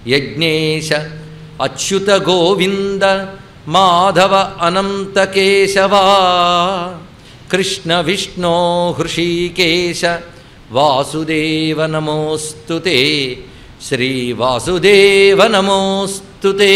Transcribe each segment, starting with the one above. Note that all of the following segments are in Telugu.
యజ్ఞేశ అచ్యుత గోవింద మాధవ అనంత కేశవా కృష్ణ విష్ణో హృషీకేశ వాసుదేవ నమోస్తుతే శ్రీ వాసుదేవ నమోస్తుతే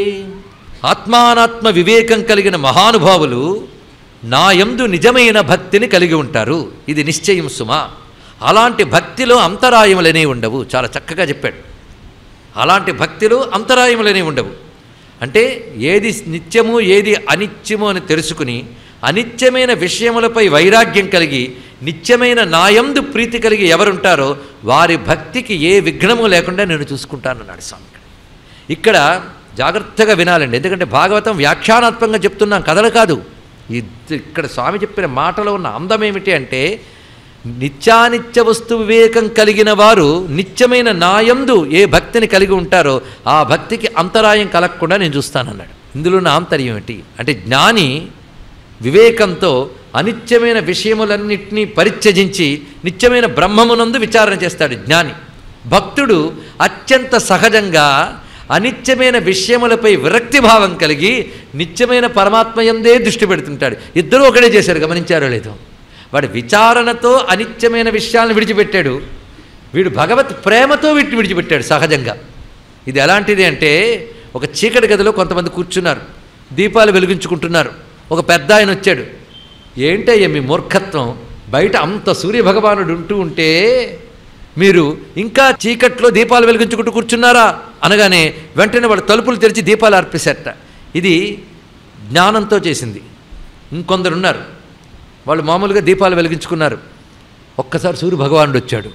ఆత్మానాత్మ వివేకం కలిగిన మహానుభావులు నా యందు నిజమైన భక్తిని కలిగి ఉంటారు ఇది నిశ్చయం సుమా అలాంటి భక్తిలో అంతరాయములనే ఉండవు చాలా చక్కగా చెప్పాడు అలాంటి భక్తిలో అంతరాయములనే ఉండవు అంటే ఏది నిత్యము ఏది అనిత్యము అని తెలుసుకుని అనిత్యమైన విషయములపై వైరాగ్యం కలిగి నిత్యమైన నాయందు ప్రీతి కలిగి ఎవరుంటారో వారి భక్తికి ఏ విఘ్నము లేకుండా నేను చూసుకుంటానన్నాడు స్వామి ఇక్కడ జాగ్రత్తగా వినాలండి ఎందుకంటే భాగవతం వ్యాఖ్యానాత్మకంగా చెప్తున్నాం కథలు కాదు ఇది ఇక్కడ స్వామి చెప్పిన మాటలో ఉన్న అందం ఏమిటి అంటే నిత్యానిత్య వస్తు వివేకం కలిగిన వారు నిత్యమైన నాయందు ఏ భక్తిని కలిగి ఉంటారో ఆ భక్తికి అంతరాయం కలగకుండా నేను చూస్తానన్నాడు ఇందులో నా ఆంతర్యం ఏంటి అంటే జ్ఞాని వివేకంతో అనిత్యమైన విషయములన్నింటినీ పరిత్యజించి నిత్యమైన బ్రహ్మమునందు విచారణ చేస్తాడు జ్ఞాని భక్తుడు అత్యంత సహజంగా అనిత్యమైన విషయములపై విరక్తి భావం కలిగి నిత్యమైన పరమాత్మయందే దృష్టి పెడుతుంటాడు ఇద్దరూ ఒకటే చేశారు గమనించారో లేదో వాడు విచారణతో అనిత్యమైన విషయాలను విడిచిపెట్టాడు వీడు భగవత్ ప్రేమతో వీటిని విడిచిపెట్టాడు సహజంగా ఇది ఎలాంటిది అంటే ఒక చీకటి గదిలో కొంతమంది కూర్చున్నారు దీపాలు వెలిగించుకుంటున్నారు ఒక పెద్ద ఆయన వచ్చాడు ఏంటయ్యా మీ మూర్ఖత్వం బయట అంత సూర్యభగవానుడు ఉంటూ ఉంటే మీరు ఇంకా చీకట్లో దీపాలు వెలిగించుకుంటూ కూర్చున్నారా అనగానే వెంటనే వాడు తలుపులు తెరిచి దీపాలు అర్పేశారట ఇది జ్ఞానంతో చేసింది ఇంకొందరున్నారు వాళ్ళు మామూలుగా దీపాలు వెలిగించుకున్నారు ఒక్కసారి సూర్య భగవానుడు వచ్చాడు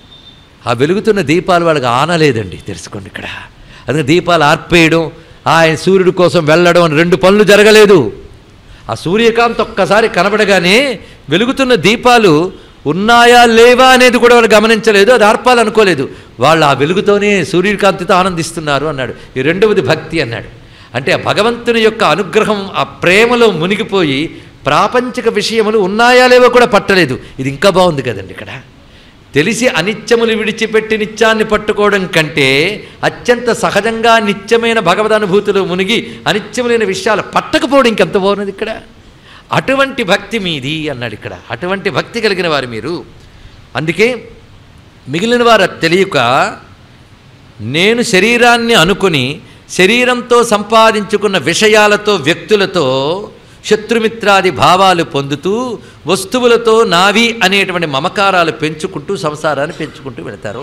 ఆ వెలుగుతున్న దీపాలు వాళ్ళకి ఆనలేదండి తెలుసుకోండి ఇక్కడ అందుకే దీపాలు ఆర్పేయడం ఆయన సూర్యుడి కోసం వెళ్ళడం అని రెండు పనులు జరగలేదు ఆ సూర్యకాంతి ఒక్కసారి కనబడగానే వెలుగుతున్న దీపాలు ఉన్నాయా లేవా అనేది కూడా వాళ్ళు గమనించలేదు అది ఆర్పాలనుకోలేదు వాళ్ళు ఆ వెలుగుతోనే సూర్యకాంతితో ఆనందిస్తున్నారు అన్నాడు ఈ రెండవది భక్తి అన్నాడు అంటే ఆ భగవంతుని యొక్క అనుగ్రహం ఆ ప్రేమలో మునిగిపోయి ప్రాపంచిక విషయములు ఉన్నాయా లేవో కూడా పట్టలేదు ఇది ఇంకా బాగుంది కదండి ఇక్కడ తెలిసి అనిత్యములు విడిచిపెట్టి నిత్యాన్ని పట్టుకోవడం కంటే అత్యంత సహజంగా నిత్యమైన భగవద్ అనుభూతిలో మునిగి అనిత్యములైన విషయాలు పట్టకపోవడం ఇంకెంత బాగున్నది ఇక్కడ అటువంటి భక్తి మీది అన్నాడు ఇక్కడ అటువంటి భక్తి కలిగిన వారు మీరు అందుకే మిగిలిన వారు అది తెలియక నేను శరీరాన్ని అనుకుని శరీరంతో సంపాదించుకున్న విషయాలతో వ్యక్తులతో శత్రుమిత్రాది భావాలు పొందుతూ వస్తువులతో నావి అనేటువంటి మమకారాలు పెంచుకుంటూ సంసారాన్ని పెంచుకుంటూ వెళతారు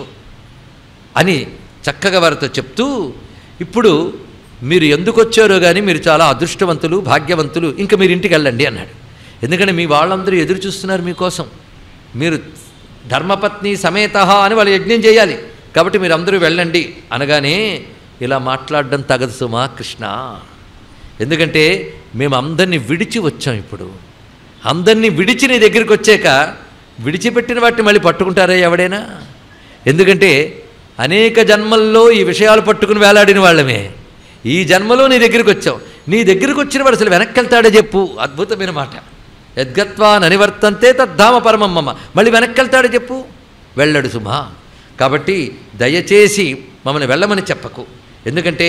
అని చక్కగా వారితో చెప్తూ ఇప్పుడు మీరు ఎందుకు వచ్చారో కానీ మీరు చాలా అదృష్టవంతులు భాగ్యవంతులు ఇంకా మీరు ఇంటికి వెళ్ళండి అన్నాడు ఎందుకంటే మీ వాళ్ళందరూ ఎదురు చూస్తున్నారు మీకోసం మీరు ధర్మపత్ని సమేత అని వాళ్ళు యజ్ఞం చేయాలి కాబట్టి మీరు అందరూ వెళ్ళండి అనగానే ఇలా మాట్లాడడం తగదు సుమా కృష్ణ ఎందుకంటే మేము అందరినీ విడిచి వచ్చాం ఇప్పుడు అందరినీ విడిచి నీ దగ్గరికి వచ్చాక విడిచిపెట్టిన వాటిని మళ్ళీ పట్టుకుంటారా ఎవడైనా ఎందుకంటే అనేక జన్మల్లో ఈ విషయాలు పట్టుకుని వేలాడిన వాళ్ళమే ఈ జన్మలో నీ దగ్గరికి వచ్చావు నీ దగ్గరికి వచ్చిన వాడు అసలు వెనక్కి వెళ్తాడే చెప్పు అద్భుతమైన మాట యద్గత్వా ననివర్తంతే తద్ధామ పరమమ్మమ్మ మళ్ళీ వెనక్కి వెళ్తాడే చెప్పు వెళ్ళడు సుమా కాబట్టి దయచేసి మమ్మల్ని వెళ్ళమని చెప్పకు ఎందుకంటే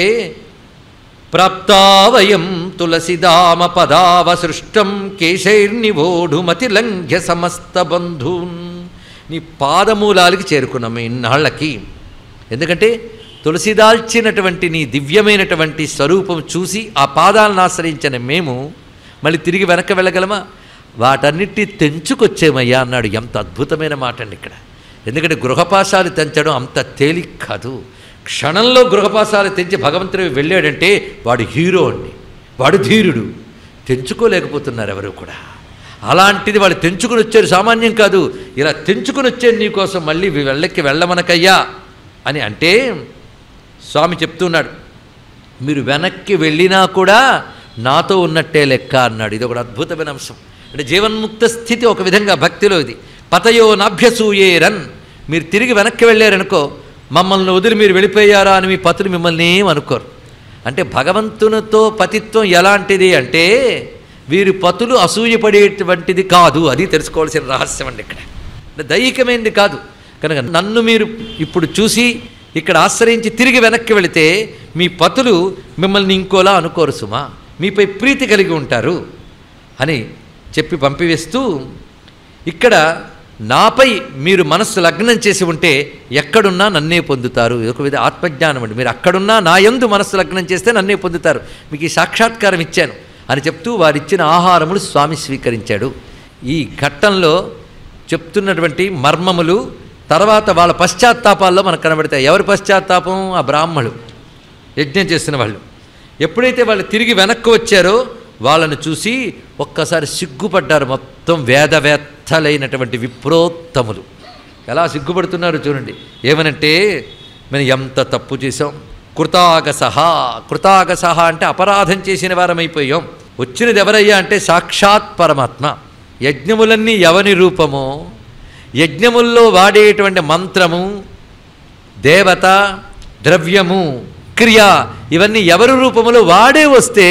ప్రాప్తా వయం తులసిదామ పదావసృష్టం కేశైర్నివోఢుమతి లంఘ్య సమస్త బంధూన్ నీ పాదమూలాలకి చేరుకున్నాము ఇన్నాళ్ళకి ఎందుకంటే తులసిదాల్చినటువంటి నీ దివ్యమైనటువంటి స్వరూపం చూసి ఆ పాదాలను ఆశ్రయించిన మేము మళ్ళీ తిరిగి వెనక్కి వెళ్ళగలమా వాటన్నిటి తెంచుకొచ్చేమయ్యా అన్నాడు ఎంత అద్భుతమైన మాట అండి ఇక్కడ ఎందుకంటే గృహపాశాలు తెంచడం అంత తేలిక కాదు క్షణంలో గృహపాశాలు తెంచి భగవంతుడు వెళ్ళాడంటే వాడు హీరో అండి వాడు ధీరుడు తెంచుకోలేకపోతున్నారు ఎవరు కూడా అలాంటిది వాళ్ళు తెంచుకుని వచ్చారు సామాన్యం కాదు ఇలా తెంచుకుని వచ్చారు నీకోసం మళ్ళీ వెళ్ళకి వెళ్ళమనకయ్యా అని అంటే స్వామి చెప్తున్నాడు మీరు వెనక్కి వెళ్ళినా కూడా నాతో ఉన్నట్టే లెక్క అన్నాడు ఇది ఒక అద్భుతమైన అంశం అంటే జీవన్ముక్త స్థితి ఒక విధంగా భక్తిలో ఇది పతయో నాభ్యసూయే రన్ మీరు తిరిగి వెనక్కి వెళ్ళారనుకో మమ్మల్ని వదిలి మీరు వెళ్ళిపోయారా అని మీ పతులు మిమ్మల్ని ఏం అనుకోరు అంటే భగవంతునితో పతిత్వం ఎలాంటిది అంటే వీరి పతులు అసూయపడేటువంటిది కాదు అది తెలుసుకోవాల్సిన రహస్యం అండి ఇక్కడ అంటే దైహికమైనది కాదు కనుక నన్ను మీరు ఇప్పుడు చూసి ఇక్కడ ఆశ్రయించి తిరిగి వెనక్కి వెళితే మీ పతులు మిమ్మల్ని ఇంకోలా అనుకోరు సుమా మీపై ప్రీతి కలిగి ఉంటారు అని చెప్పి పంపివేస్తూ ఇక్కడ నాపై మీరు మనస్సు లగ్నం చేసి ఉంటే ఎక్కడున్నా నన్నే పొందుతారు ఇది ఒక విధ ఆత్మజ్ఞానం అండి మీరు అక్కడున్నా నా యందు మనస్సు లగ్నం చేస్తే నన్నే పొందుతారు మీకు ఈ సాక్షాత్కారం ఇచ్చాను అని చెప్తూ వారిచ్చిన ఆహారములు స్వామి స్వీకరించాడు ఈ ఘట్టంలో చెప్తున్నటువంటి మర్మములు తర్వాత వాళ్ళ పశ్చాత్తాపాల్లో మనకు కనబడతాయి ఎవరి పశ్చాత్తాపం ఆ బ్రాహ్మణులు యజ్ఞం చేస్తున్న వాళ్ళు ఎప్పుడైతే వాళ్ళు తిరిగి వెనక్కి వచ్చారో వాళ్ళను చూసి ఒక్కసారి సిగ్గుపడ్డారు మొత్తం వేదవేత్తలైనటువంటి విప్రోత్తములు ఎలా సిగ్గుపడుతున్నారు చూడండి ఏమనంటే మేము ఎంత తప్పు చేసాం కృతాగసహ కృతాగసహ అంటే అపరాధం చేసిన వారమైపోయాం వచ్చినది ఎవరయ్యా అంటే సాక్షాత్ పరమాత్మ యజ్ఞములన్నీ ఎవని రూపమో యజ్ఞముల్లో వాడేటువంటి మంత్రము దేవత ద్రవ్యము క్రియ ఇవన్నీ ఎవరి రూపములో వాడే వస్తే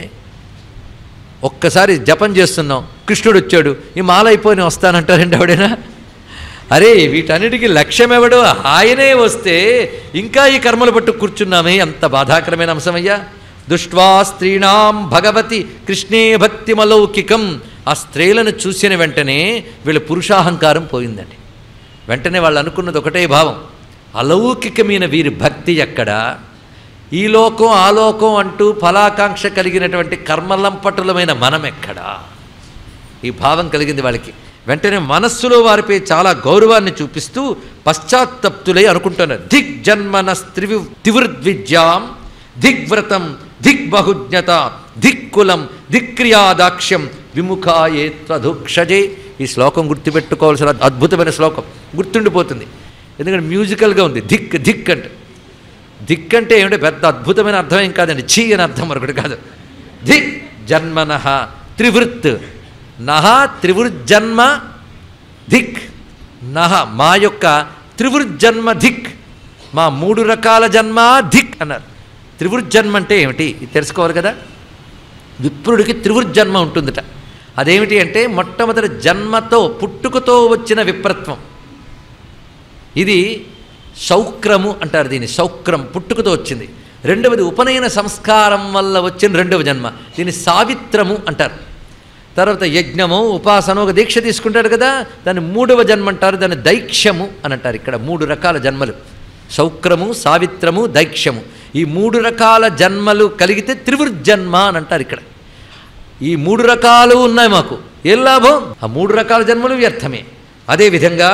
ఒక్కసారి జపం చేస్తున్నాం కృష్ణుడు వచ్చాడు ఈ మాల అయిపోయి వస్తానంటారండి ఎవడైనా అరే వీటన్నిటికీ లక్ష్యం ఎవడు ఆయనే వస్తే ఇంకా ఈ కర్మలు పట్టు కూర్చున్నామే అంత బాధాకరమైన అంశమయ్యా దుష్ట్వా స్త్రీణాం భగవతి కృష్ణే భక్తిమలౌకికం ఆ స్త్రీలను చూసిన వెంటనే వీళ్ళ పురుషాహంకారం పోయిందండి వెంటనే వాళ్ళు అనుకున్నది ఒకటే భావం అలౌకికమైన వీరి భక్తి ఎక్కడ ఈ లోకం ఆ లోకం అంటూ ఫలాకాంక్ష కలిగినటువంటి కర్మలంపటులమైన మనం ఎక్కడా ఈ భావం కలిగింది వాళ్ళకి వెంటనే మనస్సులో వారిపై చాలా గౌరవాన్ని చూపిస్తూ పశ్చాత్తప్తులై అనుకుంటున్నారు దిగ్ జన్మన స్త్రివి తివృద్విద్యాం దిగ్వ్రతం దిగ్బహుజ్ఞత దిక్కులం దిక్క్రియాదాక్ష్యం విముఖాయే త్వధుక్షజే ఈ శ్లోకం గుర్తుపెట్టుకోవాల్సిన అద్భుతమైన శ్లోకం గుర్తుండిపోతుంది ఎందుకంటే మ్యూజికల్గా ఉంది దిక్ దిక్ అంటే దిక్ అంటే ఏమిటో పెద్ద అద్భుతమైన అర్థం ఏం కాదండి చీ అని అర్థం మరొకటి కాదు దిక్ జన్మన త్రివృత్ నహ త్రివృజ్జన్మ ధిక్ నహ మా యొక్క త్రివృజ్జన్మ ధిక్ మా మూడు రకాల జన్మ ధిక్ అన్నారు త్రివృజ్జన్మ అంటే ఏమిటి ఇది తెలుసుకోవాలి కదా విప్రుడికి త్రివృజ్జన్మ ఉంటుందట అదేమిటి అంటే మొట్టమొదటి జన్మతో పుట్టుకతో వచ్చిన విప్రత్వం ఇది శౌక్రము అంటారు దీన్ని శౌక్రం పుట్టుకతో వచ్చింది రెండవది ఉపనయన సంస్కారం వల్ల వచ్చిన రెండవ జన్మ దీన్ని సావిత్రము అంటారు తర్వాత యజ్ఞము ఉపాసన ఒక దీక్ష తీసుకుంటాడు కదా దాన్ని మూడవ జన్మ అంటారు దాన్ని దైక్ష్యము అని అంటారు ఇక్కడ మూడు రకాల జన్మలు శౌక్రము సావిత్రము దైక్ష్యము ఈ మూడు రకాల జన్మలు కలిగితే త్రివృజ్జన్మ అని అంటారు ఇక్కడ ఈ మూడు రకాలు ఉన్నాయి మాకు ఏం లాభం ఆ మూడు రకాల జన్మలు వ్యర్థమే అదేవిధంగా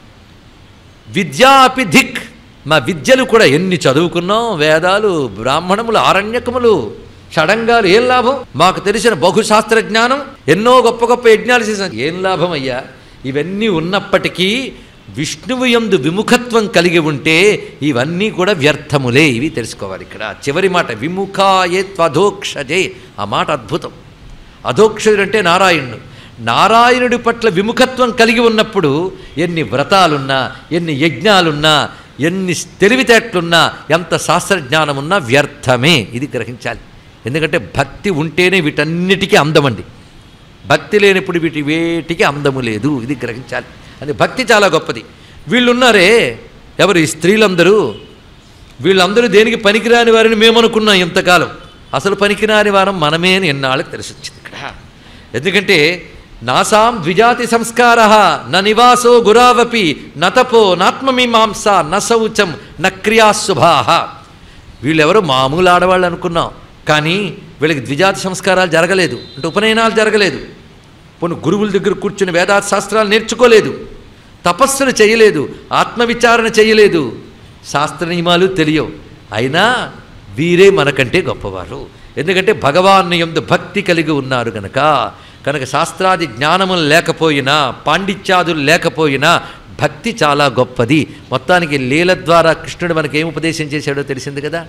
విద్యా అపి ధిక్ మా విద్యలు కూడా ఎన్ని చదువుకున్నాం వేదాలు బ్రాహ్మణములు ఆరణ్యకములు షడంగాలు ఏం లాభం మాకు తెలిసిన బహుశాస్త్ర జ్ఞానం ఎన్నో గొప్ప గొప్ప యజ్ఞాలు చేసాం ఏం లాభం అయ్యా ఇవన్నీ ఉన్నప్పటికీ విష్ణువు యందు విముఖత్వం కలిగి ఉంటే ఇవన్నీ కూడా వ్యర్థములే ఇవి తెలుసుకోవాలి ఇక్కడ చివరి మాట విముఖాయే త్వధోక్షజే ఆ మాట అద్భుతం అధోక్షజుడు అంటే నారాయణుడు నారాయణుడి పట్ల విముఖత్వం కలిగి ఉన్నప్పుడు ఎన్ని వ్రతాలున్నా ఎన్ని యజ్ఞాలున్నా ఎన్ని తెలివితేటలున్నా ఎంత శాస్త్రజ్ఞానమున్నా వ్యర్థమే ఇది గ్రహించాలి ఎందుకంటే భక్తి ఉంటేనే వీటన్నిటికీ అందమండి భక్తి లేనప్పుడు వీటి వేటికి అందము లేదు ఇది గ్రహించాలి అది భక్తి చాలా గొప్పది వీళ్ళున్నారే ఎవరు ఈ స్త్రీలందరూ వీళ్ళందరూ దేనికి పనికిరాని వారిని మేము అనుకున్నాం ఇంతకాలం అసలు పనికిరాని వారం మనమే అని ఎన్నాళ్ళకి తెలిసి వచ్చింది ఇక్కడ ఎందుకంటే నాసాం ద్విజాతి సంస్కార న నివాసో గురావపి నతపో నాత్మమీమాంస న శౌచం న క్రియాశుభాహ వీళ్ళెవరో మామూలు ఆడవాళ్ళు అనుకున్నాం కానీ వీళ్ళకి ద్విజాతి సంస్కారాలు జరగలేదు అంటే ఉపనయనాలు జరగలేదు పోనీ గురువుల దగ్గర కూర్చుని వేదాంత శాస్త్రాలు నేర్చుకోలేదు తపస్సును చేయలేదు ఆత్మవిచారణ చేయలేదు శాస్త్ర నియమాలు తెలియవు అయినా వీరే మనకంటే గొప్పవారు ఎందుకంటే భగవాన్ ఎందు భక్తి కలిగి ఉన్నారు గనక కనుక శాస్త్రాది జ్ఞానములు లేకపోయినా పాండిత్యాదులు లేకపోయినా భక్తి చాలా గొప్పది మొత్తానికి లీల ద్వారా కృష్ణుడు మనకి ఏం ఉపదేశం చేశాడో తెలిసింది కదా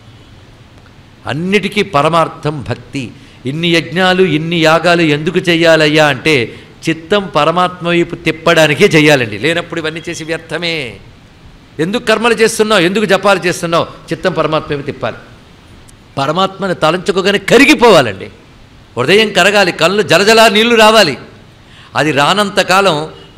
అన్నిటికీ పరమార్థం భక్తి ఇన్ని యజ్ఞాలు ఇన్ని యాగాలు ఎందుకు చెయ్యాలయ్యా అంటే చిత్తం పరమాత్మ వైపు తిప్పడానికే చెయ్యాలండి లేనప్పుడు ఇవన్నీ చేసి వ్యర్థమే ఎందుకు కర్మలు చేస్తున్నావు ఎందుకు జపాలు చేస్తున్నావు చిత్తం పరమాత్మ వైపు తిప్పాలి పరమాత్మని తలంచుకోగానే కరిగిపోవాలండి హృదయం కరగాలి కళ్ళు జలజలా నీళ్లు రావాలి అది రానంతకాలం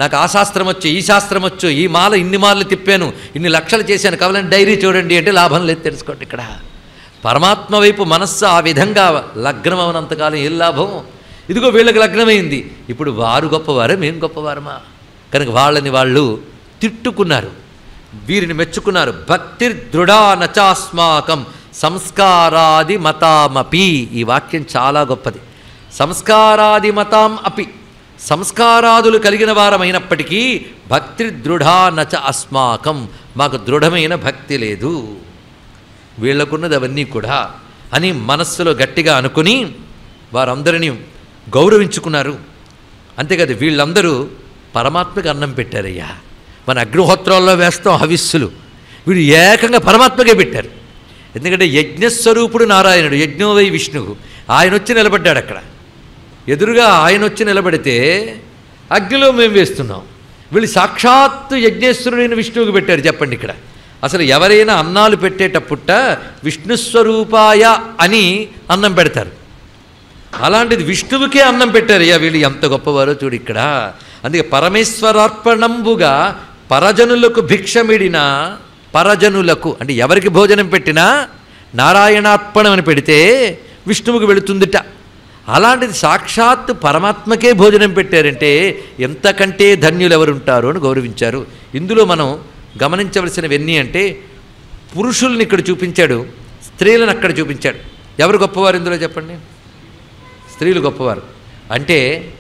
నాకు ఆ శాస్త్రం వచ్చు ఈ శాస్త్రం వచ్చు ఈ మాల ఇన్ని మాలలు తిప్పాను ఇన్ని లక్షలు చేశాను కావాలని డైరీ చూడండి అంటే లాభం లేదు తెలుసుకోండి ఇక్కడ పరమాత్మ వైపు మనస్సు ఆ విధంగా లగ్నం అవనంతకాలం ఏం లాభం ఇదిగో వీళ్ళకి లగ్నమైంది ఇప్పుడు వారు గొప్పవారే మేము గొప్పవారమా కనుక వాళ్ళని వాళ్ళు తిట్టుకున్నారు వీరిని మెచ్చుకున్నారు భక్తి దృఢా నచాస్మాకం సంస్కారాది మతామపి ఈ వాక్యం చాలా గొప్పది సంస్కారాది మతాం అపి సంస్కారాదులు కలిగిన వారమైనప్పటికీ భక్తి దృఢా నచ అస్మాకం మాకు దృఢమైన భక్తి లేదు వీళ్ళకున్నది అవన్నీ కూడా అని మనస్సులో గట్టిగా అనుకుని వారందరినీ గౌరవించుకున్నారు అంతేకాదు వీళ్ళందరూ పరమాత్మకి అన్నం పెట్టారయ్యా మన అగ్నిహోత్రాల్లో వేస్తాం హవిస్సులు వీడు ఏకంగా పరమాత్మకే పెట్టారు ఎందుకంటే యజ్ఞస్వరూపుడు నారాయణుడు యజ్ఞోవై విష్ణువు ఆయన వచ్చి నిలబడ్డాడు అక్కడ ఎదురుగా ఆయన వచ్చి నిలబడితే అగ్నిలో మేము వేస్తున్నాం వీళ్ళు సాక్షాత్తు యజ్ఞేశ్వరుడైన విష్ణువుకి పెట్టారు చెప్పండి ఇక్కడ అసలు ఎవరైనా అన్నాలు పెట్టేటప్పుట విష్ణుస్వరూపాయ అని అన్నం పెడతారు అలాంటిది విష్ణువుకే అన్నం పెట్టారు అయ్యా వీళ్ళు ఎంత గొప్పవారో చూడు ఇక్కడ అందుకే పరమేశ్వరార్పణంబుగా పరజనులకు భిక్షమిడిన పరజనులకు అంటే ఎవరికి భోజనం పెట్టినా నారాయణార్పణం అని పెడితే విష్ణువుకు వెళుతుందిట అలాంటిది సాక్షాత్తు పరమాత్మకే భోజనం పెట్టారంటే ఎంతకంటే ధన్యులు ఎవరుంటారు అని గౌరవించారు ఇందులో మనం గమనించవలసినవన్నీ అంటే పురుషుల్ని ఇక్కడ చూపించాడు స్త్రీలను అక్కడ చూపించాడు ఎవరు గొప్పవారు ఇందులో చెప్పండి స్త్రీలు గొప్పవారు అంటే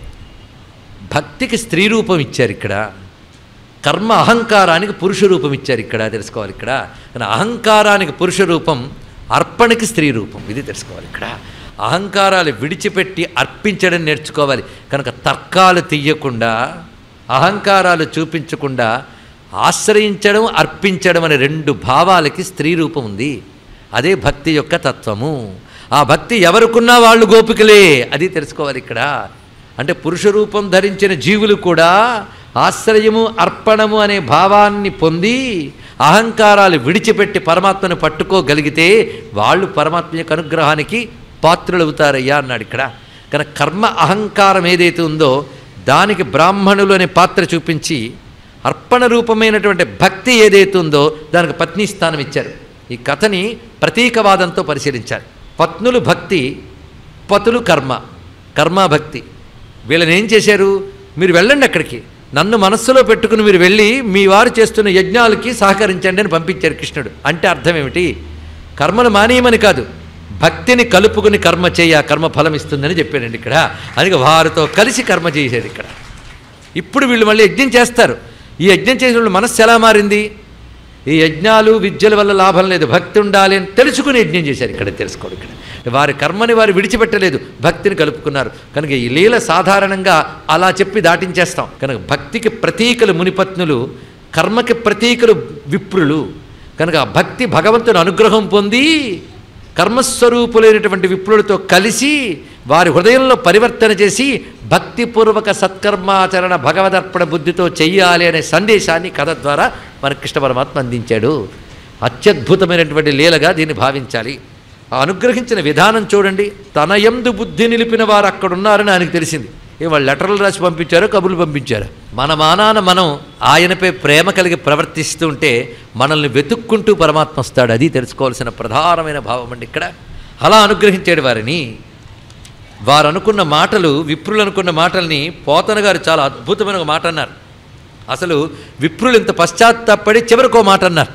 భక్తికి స్త్రీ రూపం ఇచ్చారు ఇక్కడ కర్మ అహంకారానికి పురుష రూపం ఇచ్చారు ఇక్కడ తెలుసుకోవాలి ఇక్కడ కానీ అహంకారానికి పురుష రూపం అర్పణకి స్త్రీ రూపం ఇది తెలుసుకోవాలి ఇక్కడ అహంకారాలు విడిచిపెట్టి అర్పించడం నేర్చుకోవాలి కనుక తర్కాలు తీయకుండా అహంకారాలు చూపించకుండా ఆశ్రయించడం అర్పించడం అనే రెండు భావాలకి స్త్రీ రూపం ఉంది అదే భక్తి యొక్క తత్వము ఆ భక్తి ఎవరికున్నా వాళ్ళు గోపికలే అది తెలుసుకోవాలి ఇక్కడ అంటే పురుష రూపం ధరించిన జీవులు కూడా ఆశ్రయము అర్పణము అనే భావాన్ని పొంది అహంకారాలు విడిచిపెట్టి పరమాత్మను పట్టుకోగలిగితే వాళ్ళు పరమాత్మ యొక్క అనుగ్రహానికి పాత్రులవుతారయ్యా అన్నాడు ఇక్కడ కనుక కర్మ అహంకారం ఏదైతే ఉందో దానికి బ్రాహ్మణులు అనే పాత్ర చూపించి అర్పణ రూపమైనటువంటి భక్తి ఏదైతే ఉందో దానికి పత్ని స్థానం ఇచ్చారు ఈ కథని ప్రతీకవాదంతో పరిశీలించారు పత్నులు భక్తి పతులు కర్మ కర్మ భక్తి వీళ్ళని ఏం చేశారు మీరు వెళ్ళండి అక్కడికి నన్ను మనస్సులో పెట్టుకుని మీరు వెళ్ళి మీ వారు చేస్తున్న యజ్ఞాలకి సహకరించండి అని పంపించారు కృష్ణుడు అంటే అర్థం ఏమిటి కర్మను మానేయమని కాదు భక్తిని కలుపుకుని కర్మ చేయ కర్మ ఫలం ఇస్తుందని చెప్పాడండి ఇక్కడ అందుకే వారితో కలిసి కర్మ చేసేది ఇక్కడ ఇప్పుడు వీళ్ళు మళ్ళీ యజ్ఞం చేస్తారు ఈ యజ్ఞం చేసిన వాళ్ళు మనస్సు ఎలా మారింది ఈ యజ్ఞాలు విద్యల వల్ల లాభం లేదు భక్తి ఉండాలి అని తెలుసుకుని యజ్ఞం చేశారు ఇక్కడ తెలుసుకోండి ఇక్కడ వారి కర్మని వారు విడిచిపెట్టలేదు భక్తిని కలుపుకున్నారు కనుక ఈ లీల సాధారణంగా అలా చెప్పి దాటించేస్తాం కనుక భక్తికి ప్రతీకలు మునిపత్నులు కర్మకి ప్రతీకలు విప్రులు కనుక ఆ భక్తి భగవంతుని అనుగ్రహం పొంది కర్మస్వరూపులైనటువంటి విప్రులతో కలిసి వారి హృదయంలో పరివర్తన చేసి భక్తిపూర్వక సత్కర్మాచరణ భగవదర్పణ బుద్ధితో చెయ్యాలి అనే సందేశాన్ని కథ ద్వారా మన కృష్ణ పరమాత్మ అందించాడు అత్యద్భుతమైనటువంటి లీలగా దీన్ని భావించాలి ఆ అనుగ్రహించిన విధానం చూడండి తన యందు బుద్ధి నిలిపిన వారు అక్కడ ఉన్నారని ఆయనకు తెలిసింది ఏ వాళ్ళు లెటర్లు రాసి పంపించారో కబుర్లు పంపించారు మన మానాన మనం ఆయనపై ప్రేమ కలిగి ప్రవర్తిస్తూ ఉంటే మనల్ని వెతుక్కుంటూ పరమాత్మ వస్తాడు అది తెలుసుకోవాల్సిన ప్రధానమైన భావం అండి ఇక్కడ అలా అనుగ్రహించాడు వారిని వారు అనుకున్న మాటలు విప్రులు అనుకున్న మాటల్ని పోతన గారు చాలా అద్భుతమైన ఒక మాట అన్నారు అసలు విప్రులు ఇంత పశ్చాత్తాపడి చివరికో మాట అన్నట్ట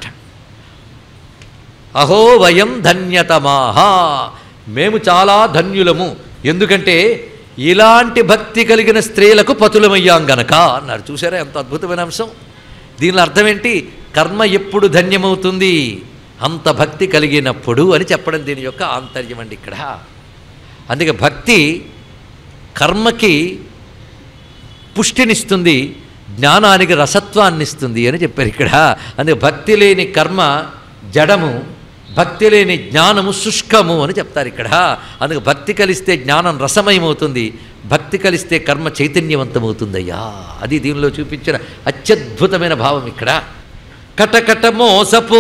అహో వయం ధన్యతమాహా మేము చాలా ధన్యులము ఎందుకంటే ఇలాంటి భక్తి కలిగిన స్త్రీలకు పతులమయ్యాం గనక అన్నారు చూసారా ఎంత అద్భుతమైన అంశం దీనిలో అర్థం ఏంటి కర్మ ఎప్పుడు ధన్యమవుతుంది అంత భక్తి కలిగినప్పుడు అని చెప్పడం దీని యొక్క ఆంతర్యం అండి ఇక్కడ అందుకే భక్తి కర్మకి పుష్టినిస్తుంది జ్ఞానానికి రసత్వాన్ని ఇస్తుంది అని చెప్పారు ఇక్కడ అందుకే భక్తి లేని కర్మ జడము భక్తి లేని జ్ఞానము శుష్కము అని చెప్తారు ఇక్కడ అందుకే భక్తి కలిస్తే జ్ఞానం రసమయమవుతుంది భక్తి కలిస్తే కర్మ చైతన్యవంతమవుతుందయ్యా అది దీనిలో చూపించిన అత్యద్భుతమైన భావం ఇక్కడ కటకట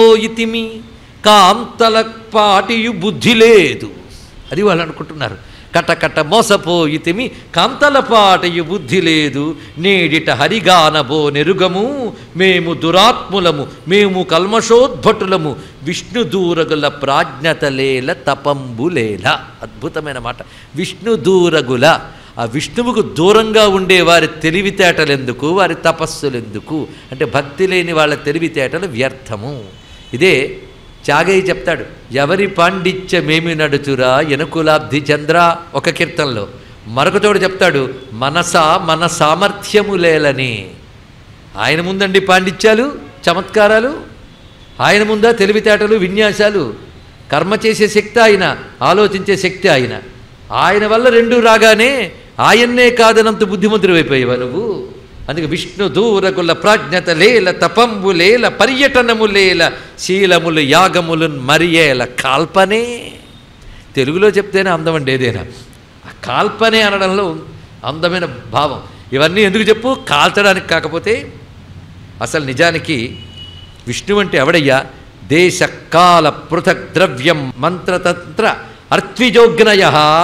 మోసపోయితిమి కాంతల పాటియు బుద్ధి లేదు అది వాళ్ళు అనుకుంటున్నారు కటకట మోసపోయితిమి కాంతలపాటయు బుద్ధి లేదు నేడిట హరిగానబో నెరుగము మేము దురాత్ములము మేము కల్మషోద్భటులము విష్ణు దూరగుల ప్రాజ్ఞతలేల తపంబులేల అద్భుతమైన మాట విష్ణు దూరగుల ఆ విష్ణువుకు దూరంగా ఉండే వారి తెలివితేటలెందుకు వారి తపస్సులెందుకు అంటే భక్తి లేని వాళ్ళ తెలివితేటలు వ్యర్థము ఇదే త్యాగయ్య చెప్తాడు ఎవరి పాండిత్యమేమి నడుచురా ఎనుకులాబ్ధి చంద్ర ఒక కీర్తనలో మరొక చోట చెప్తాడు మనస మన సామర్థ్యములేలని ఆయన ముందండి పాండిత్యాలు చమత్కారాలు ఆయన ముందా తెలివితేటలు విన్యాసాలు కర్మ చేసే శక్తి ఆయన ఆలోచించే శక్తి ఆయన ఆయన వల్ల రెండు రాగానే ఆయన్నే కాదనంత బుద్ధిమంతుడు అయిపోయేవా నువ్వు అందుకే విష్ణు దూరకుల ప్రాజ్ఞత లేల తపంబు లేల పర్యటనము లేల శీలములు యాగములు మరియేల కాల్పనే తెలుగులో చెప్తేనే అందం అండి ఏదైనా ఆ కాల్పనే అనడంలో అందమైన భావం ఇవన్నీ ఎందుకు చెప్పు కాల్చడానికి కాకపోతే అసలు నిజానికి విష్ణు అంటే ఎవడయ్యా దేశ కాల పృథక్ ద్రవ్యం మంత్రతంత్ర అర్త్విజోగ్నయ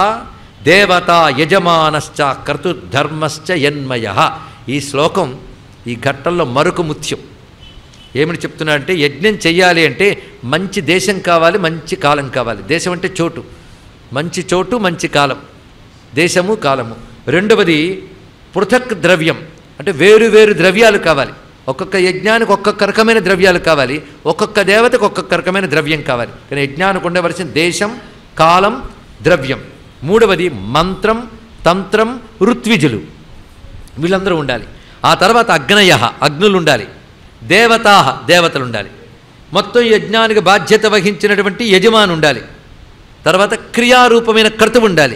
దేవత యజమానశ్చ కర్తుధర్మశ్చ యన్మయ ఈ శ్లోకం ఈ ఘట్టంలో మరొక ముత్యం ఏమని చెప్తున్నా అంటే యజ్ఞం చెయ్యాలి అంటే మంచి దేశం కావాలి మంచి కాలం కావాలి దేశం అంటే చోటు మంచి చోటు మంచి కాలం దేశము కాలము రెండవది పృథక్ ద్రవ్యం అంటే వేరు వేరు ద్రవ్యాలు కావాలి ఒక్కొక్క యజ్ఞానికి ఒక్కొక్క రకమైన ద్రవ్యాలు కావాలి ఒక్కొక్క దేవతకు ఒక్కొక్క రకమైన ద్రవ్యం కావాలి కానీ యజ్ఞానికి ఉండవలసిన దేశం కాలం ద్రవ్యం మూడవది మంత్రం తంత్రం ఋత్విజులు వీళ్ళందరూ ఉండాలి ఆ తర్వాత అగ్నయ అగ్నులు ఉండాలి దేవతా దేవతలు ఉండాలి మొత్తం యజ్ఞానికి బాధ్యత వహించినటువంటి యజమాని ఉండాలి తర్వాత క్రియారూపమైన కర్తవు ఉండాలి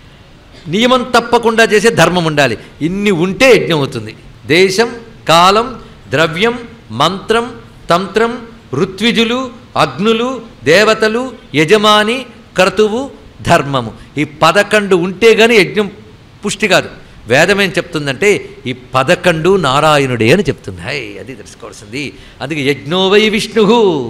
నియమం తప్పకుండా చేసే ధర్మం ఉండాలి ఇన్ని ఉంటే యజ్ఞం అవుతుంది దేశం కాలం ద్రవ్యం మంత్రం తంత్రం ఋత్విజులు అగ్నులు దేవతలు యజమాని క్రతువు ధర్మము ఈ పదకొండు ఉంటే గాని యజ్ఞం పుష్టి కాదు వేదం ఏం చెప్తుందంటే ఈ పదకొండు నారాయణుడే అని చెప్తుంది హై అది తెలుసుకోవాల్సింది అందుకే యజ్ఞోవై విష్ణు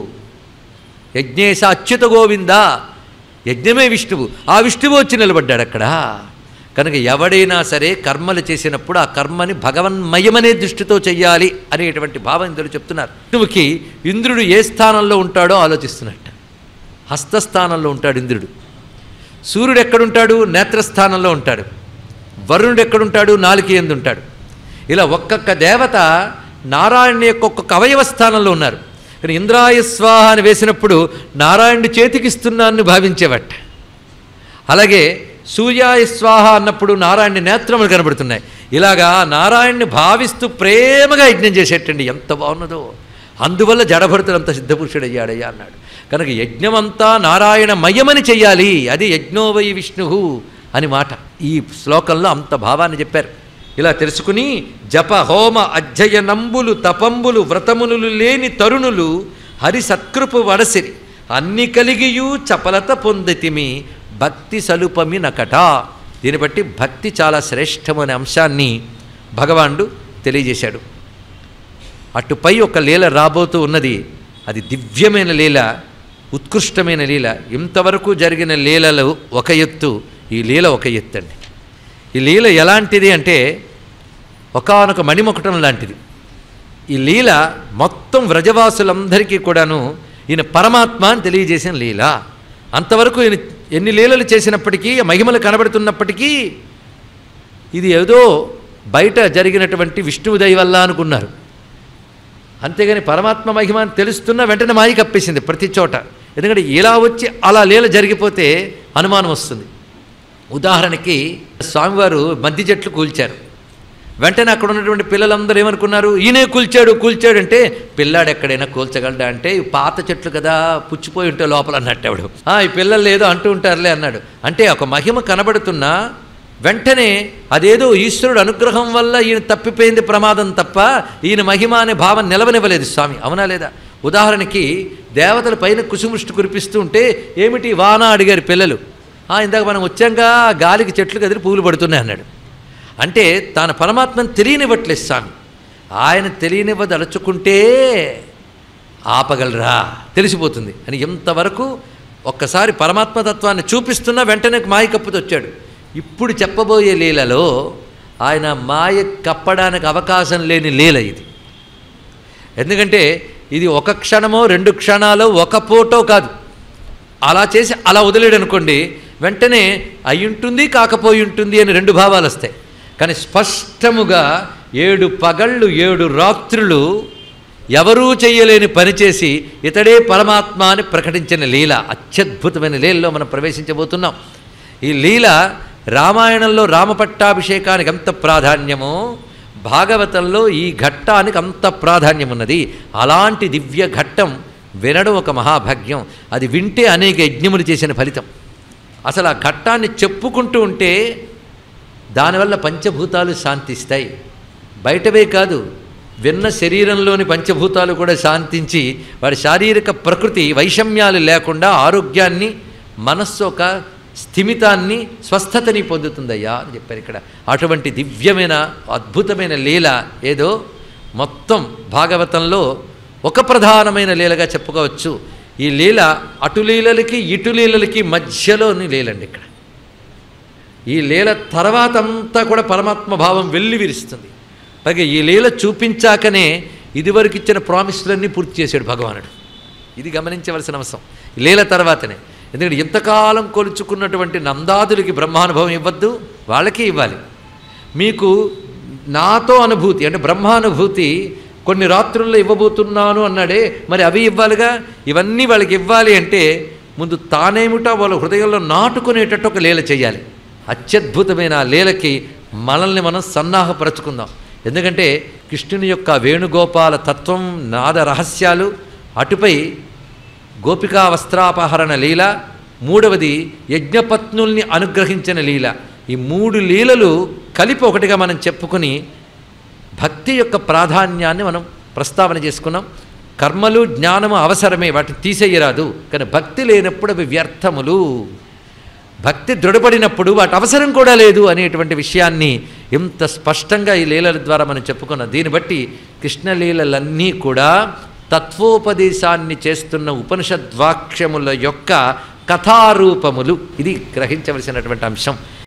యజ్ఞేశ అచ్యుత గోవింద యజ్ఞమే విష్ణువు ఆ విష్ణువు వచ్చి నిలబడ్డాడు అక్కడ కనుక ఎవడైనా సరే కర్మలు చేసినప్పుడు ఆ కర్మని భగవన్మయమనే దృష్టితో చెయ్యాలి అనేటువంటి భావం ఇందులో చెప్తున్నారు విష్ణువుకి ఇంద్రుడు ఏ స్థానంలో ఉంటాడో ఆలోచిస్తున్నట్ట హస్తస్థానంలో ఉంటాడు ఇంద్రుడు సూర్యుడు ఎక్కడుంటాడు నేత్రస్థానంలో ఉంటాడు వరుణుడు ఎక్కడుంటాడు నాలుక ఎందు ఉంటాడు ఇలా ఒక్కొక్క దేవత నారాయణ యొక్క ఒక్కొక్క అవయవ స్థానంలో ఉన్నారు కానీ ఇంద్రాయ స్వాహ అని వేసినప్పుడు నారాయణుడి చేతికి ఇస్తున్నాన్ని భావించేవట అలాగే సూర్యాయ స్వాహ అన్నప్పుడు నారాయణ నేత్రములు కనబడుతున్నాయి ఇలాగా నారాయణ్ణి భావిస్తూ ప్రేమగా యజ్ఞం చేసేటండి ఎంత బాగున్నదో అందువల్ల జడభరతుడు అంత సిద్ధపురుషుడయ్యాడయ్యా అన్నాడు కనుక యజ్ఞమంతా నారాయణ మయమని చెయ్యాలి అది యజ్ఞోవై విష్ణు అని మాట ఈ శ్లోకంలో అంత భావాన్ని చెప్పారు ఇలా తెలుసుకుని జప హోమ అధ్యయనంబులు తపంబులు వ్రతములు లేని తరుణులు హరి సత్కృపు వడసిరి అన్ని కలిగియు చపలత పొందితిమి భక్తి సలుపమి నకట దీన్ని బట్టి భక్తి చాలా శ్రేష్టమనే అంశాన్ని భగవానుడు తెలియజేశాడు అటుపై ఒక లీల రాబోతూ ఉన్నది అది దివ్యమైన లీల ఉత్కృష్టమైన లీల ఇంతవరకు జరిగిన లీలలు ఒక ఎత్తు ఈ లీల ఒక ఎత్తు అండి ఈ లీల ఎలాంటిది అంటే ఒకానొక మణిమొకటం లాంటిది ఈ లీల మొత్తం వ్రజవాసులందరికీ కూడాను ఈయన పరమాత్మ అని తెలియజేసిన లీల అంతవరకు ఈయన ఎన్ని లీలలు చేసినప్పటికీ మహిమలు కనబడుతున్నప్పటికీ ఇది ఏదో బయట జరిగినటువంటి విష్ణువు దయ వల్ల అనుకున్నారు అంతేగాని పరమాత్మ మహిమ అని తెలుస్తున్న వెంటనే మాయ కప్పేసింది ప్రతి చోట ఎందుకంటే ఇలా వచ్చి అలా లీల జరిగిపోతే అనుమానం వస్తుంది ఉదాహరణకి స్వామివారు మద్ది చెట్లు కూల్చారు వెంటనే అక్కడ ఉన్నటువంటి పిల్లలందరూ ఏమనుకున్నారు ఈయనే కూల్చాడు కూల్చాడు అంటే పిల్లాడు ఎక్కడైనా కూల్చగలడా అంటే "ఇవి పాత చెట్లు కదా పుచ్చిపోయి ఉంటే లోపల అన్నట్టు ఆవిడ "ఆ, ఈ పిల్లలు ఏదో అంటూ ఉంటారులే అన్నాడు అంటే ఒక మహిమ కనబడుతున్నా వెంటనే అదేదో ఈశ్వరుడు అనుగ్రహం వల్ల ఈయన తప్పిపోయింది ప్రమాదం తప్ప ఈయన మహిమ అనే భావం నిలవనివ్వలేదు స్వామి అవునా లేదా ఉదాహరణకి దేవతల పైన కుసుముష్టి కురిపిస్తూ ఉంటే ఏమిటి వాన అడిగారు పిల్లలు "ఆ, ఇందాక మనం వచ్చాక గాలికి చెట్లు కదిలి పువ్వులు పడుతున్నాయి అన్నాడు అంటే తాను పరమాత్మను తెలియనివ్వట్లేదు స్వామి ఆయన తెలియనివ్వదలుచుకుంటే ఆపగలరా తెలిసిపోతుంది అని ఎంతవరకు ఒక్కసారి పరమాత్మతత్వాన్ని చూపిస్తున్నా వెంటనే మాయ కప్పుతో వచ్చాడు ఇప్పుడు చెప్పబోయే లీలలో ఆయన మాయ కప్పడానికి అవకాశం లేని లీల ఇది ఎందుకంటే ఇది ఒక క్షణమో రెండు క్షణాలో ఒక పూటో కాదు అలా చేసి అలా వదిలేడు అనుకోండి వెంటనే అయ్యుంటుంది కాకపోయి ఉంటుంది అని రెండు భావాలు వస్తాయి కానీ స్పష్టముగా ఏడు పగళ్ళు ఏడు రాత్రులు ఎవరూ చేయలేని పని చేసి ఇతడే పరమాత్మ అని ప్రకటించిన లీల అత్యద్భుతమైన లీలలో మనం ప్రవేశించబోతున్నాం ఈ లీల రామాయణంలో రామపట్టాభిషేకానికి ఎంత ప్రాధాన్యమో భాగవతంలో ఈ ఘట్టానికి అంత ప్రాధాన్యం ఉన్నది అలాంటి దివ్య ఘట్టం వినడం ఒక మహాభాగ్యం అది వింటే అనేక యజ్ఞములు చేసిన ఫలితం అసలు ఆ ఘట్టాన్ని చెప్పుకుంటూ ఉంటే దానివల్ల పంచభూతాలు శాంతిస్తాయి బయటవే కాదు విన్న శరీరంలోని పంచభూతాలు కూడా శాంతించి వాడి శారీరక ప్రకృతి వైషమ్యాలు లేకుండా ఆరోగ్యాన్ని మనస్సు ఒక స్థిమితాన్ని స్వస్థతని పొందుతుందయ్యా అని చెప్పారు ఇక్కడ అటువంటి దివ్యమైన అద్భుతమైన లీల ఏదో మొత్తం భాగవతంలో ఒక ప్రధానమైన లీలగా చెప్పుకోవచ్చు ఈ లీల అటు లీలలకి ఇటు లీలలకి మధ్యలోని లీలండి ఇక్కడ ఈ లీల తర్వాత అంతా కూడా పరమాత్మ భావం వెళ్ళి విరుస్తుంది పైగా ఈ లీల చూపించాకనే ఇదివరకు ఇచ్చిన ప్రామిస్లన్నీ పూర్తి చేశాడు భగవానుడు ఇది గమనించవలసిన అవసరం ఈ లీల తర్వాతనే ఎందుకంటే ఇంతకాలం కొలుచుకున్నటువంటి నందాదులకి బ్రహ్మానుభవం ఇవ్వద్దు వాళ్ళకే ఇవ్వాలి మీకు నాతో అనుభూతి అంటే బ్రహ్మానుభూతి కొన్ని రాత్రుల్లో ఇవ్వబోతున్నాను అన్నాడే మరి అవి ఇవ్వాలిగా ఇవన్నీ వాళ్ళకి ఇవ్వాలి అంటే ముందు తానేమిటో వాళ్ళ హృదయంలో నాటుకునేటట్టు ఒక లీల చేయాలి అత్యద్భుతమైన ఆ లీలకి మనల్ని మనం సన్నాహపరచుకుందాం ఎందుకంటే కృష్ణుని యొక్క వేణుగోపాల తత్వం నాద రహస్యాలు అటుపై గోపికా వస్త్రాపహరణ లీల మూడవది యజ్ఞపత్నుల్ని అనుగ్రహించిన లీల ఈ మూడు లీలలు కలిపి ఒకటిగా మనం చెప్పుకుని భక్తి యొక్క ప్రాధాన్యాన్ని మనం ప్రస్తావన చేసుకున్నాం కర్మలు జ్ఞానము అవసరమే వాటిని తీసేయరాదు కానీ భక్తి లేనప్పుడు అవి వ్యర్థములు భక్తి దృఢపడినప్పుడు వాటి అవసరం కూడా లేదు అనేటువంటి విషయాన్ని ఎంత స్పష్టంగా ఈ లీలల ద్వారా మనం చెప్పుకున్నాం దీన్ని బట్టి కృష్ణలీలలన్నీ కూడా తత్వోపదేశాన్ని చేస్తున్న ఉపనిషద్వాక్యముల యొక్క కథారూపములు ఇది గ్రహించవలసినటువంటి అంశం